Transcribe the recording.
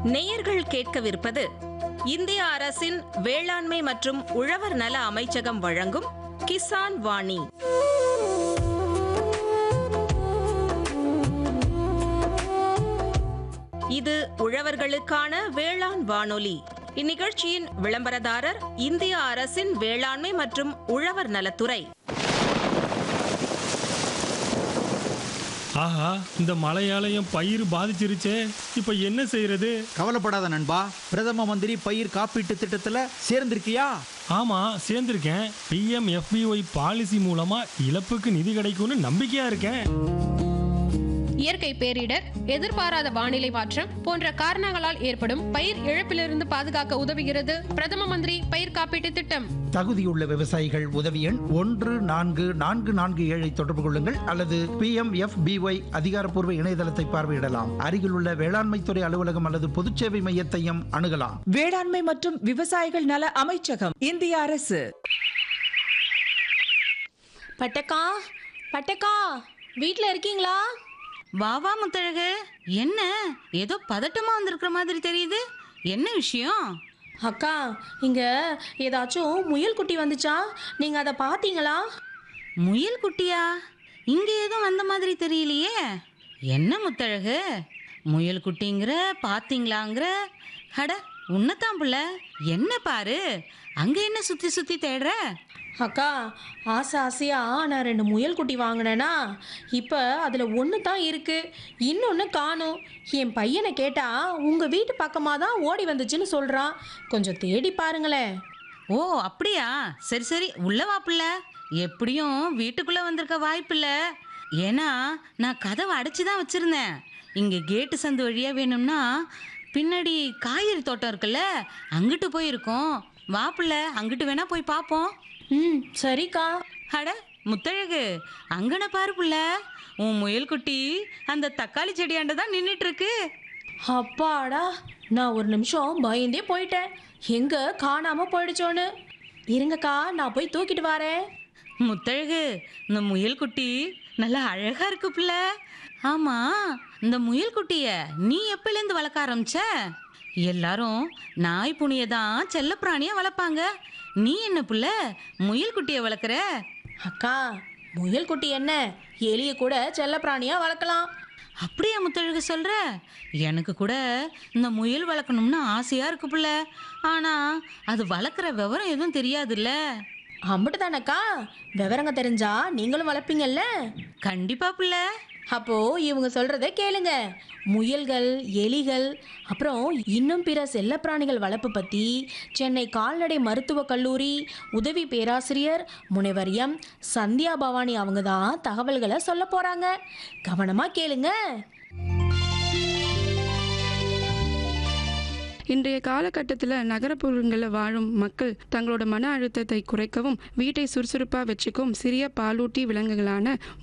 நேயர்கள் கேட்கவிருப்பது இந்திய அரசின் வேளாண்மை மற்றும் உழவர் நல அமைச்சகம் வழங்கும் கிசான் வாணி இது உழவர்களுக்கான வேளாண் வானொலி இந்நிகழ்ச்சியின் விளம்பரதாரர் இந்திய அரசின் வேளாண்மை மற்றும் உழவர் நலத்துறை ஆஹா இந்த மழையால என் பயிர் பாதிச்சிருச்சே இப்போ என்ன செய்யறது கவலைப்படாத நண்பா பிரதம மந்திரி பயிர் காப்பீட்டு திட்டத்துல சேர்ந்திருக்கியா ஆமா சேர்ந்திருக்கேன் பிஎம் எஃபிஒய் பாலிசி மூலமா இழப்புக்கு நிதி கிடைக்கும்னு நம்பிக்கையா இருக்கேன் இயற்கை பேரிடர் எதிர்பாராத வானிலை மாற்றம் போன்ற காரணங்களால் ஏற்படும் பயிர் இழப்பிலிருந்து பாதுகாக்க உதவுகிறது பிரதம மந்திரி பயிர் காப்பீட்டு திட்டம் தகுதியுள்ள விவசாயிகள் உதவி எண் ஒன்று நான்கு நான்கு நான்கு ஏழை தொடர்பு கொள்ளுங்கள் அல்லது பி எம் எஃப் பிஒய் அதிகாரப்பூர்வ இணையதளத்தை பார்வையிடலாம் அருகிலுள்ள வேளாண்மைத்துறை அலுவலகம் அல்லது பொதுச்சேவை மையத்தையும் அணுகலாம் வேளாண்மை மற்றும் விவசாயிகள் நல அமைச்சகம் இந்திய அரசு பட்டக்கா பட்டக்கா வீட்ல இருக்கீங்களா வா வா முத்தழகு என்ன ஏதோ பதட்டமா வந்திருக்கிற மாதிரி தெரியுது என்ன விஷயம் அக்கா இங்க ஏதாச்சும் முயல் குட்டி வந்துச்சா நீங்க அதை பாத்தீங்களா முயல் குட்டியா இங்க எதுவும் வந்த மாதிரி தெரியலையே என்ன முத்தழகு முயல் குட்டிங்கிற பாத்தீங்களாங்கிற அட உன்னதான் புள்ள என்ன பாரு அங்க என்ன சுத்தி சுத்தி தேடுற அக்கா ஆசை ஆசையா நான் ரெண்டு முயல் குட்டி வாங்கினேனா இப்போ அதில் ஒன்று தான் இருக்கு இன்னொன்று காணும் என் பையனை கேட்டா உங்கள் வீட்டு பக்கமாக தான் ஓடி வந்துச்சுன்னு சொல்கிறான் கொஞ்சம் தேடி பாருங்களேன் ஓ அப்படியா சரி சரி உள்ள வா புள்ள எப்படியும் வீட்டுக்குள்ள வந்திருக்க வாய்ப்பில்ல ஏன்னா நான் கதவை அடைச்சி தான் வச்சிருந்தேன் இங்க கேட்டு சந்து வழியா வேணும்னா பின்னாடி காய்கறி தோட்டம் இருக்குல்ல அங்கிட்டு போயிருக்கோம் வா புள்ள அங்கிட்டு வேணா போய் பார்ப்போம் ம் சரிக்கா அட முத்தழகு அங்கன பாரு புள்ள உன் முயல் குட்டி அந்த தக்காளி செடியாண்ட தான் நின்றுட்டு இருக்கு அப்பாடா நான் ஒரு நிமிஷம் பயந்தே போயிட்டேன் எங்க காணாம போயிடுச்சோன்னு இருங்கக்கா நான் போய் தூக்கிட்டு வரேன் முத்தழகு இந்த முயல் குட்டி நல்லா அழகா இருக்கு புள்ள ஆமா இந்த முயல் குட்டிய நீ எப்பலேருந்து வளர்க்க ஆரம்பிச்ச எல்லாரும் நாய் புனிய தான் செல்லப்பிராணியா வளர்ப்பாங்க நீ என்ன புள்ள முயல் குட்டிய வளர்க்குற அக்கா முயல் குட்டி என்ன எலிய கூட செல்லப்பிராணியா வளர்க்கலாம் அப்படியா முத்தழகு சொல்ற எனக்கு கூட இந்த முயல் வளர்க்கணும்னு ஆசையா இருக்கு புள்ள ஆனா அது வளர்க்குற விவரம் எதுவும் தெரியாதுல்ல அம்பிட்டு தானக்கா விவரங்க தெரிஞ்சா நீங்களும் வளர்ப்பீங்கல்ல கண்டிப்பா புள்ள அப்போ இவங்க சொல்றத கேளுங்க முயல்கள் எலிகள் அப்புறம் இன்னும் பிற செல்லப்பிராணிகள் வளர்ப்பு பத்தி சென்னை கால்நடை மருத்துவக் கல்லூரி உதவி பேராசிரியர் முனைவர் எம் சந்தியா பவானி அவங்க தான் தகவல்களை சொல்ல போறாங்க கவனமா கேளுங்க இன்றைய காலகட்டத்தில் நகரப்புறங்களில் வாழும் மக்கள் தங்களோட மன அழுத்தத்தை குறைக்கவும் வீட்டை சுறுசுறுப்பாக வச்சுக்கவும் சிறிய பாலூட்டி விலங்குகளான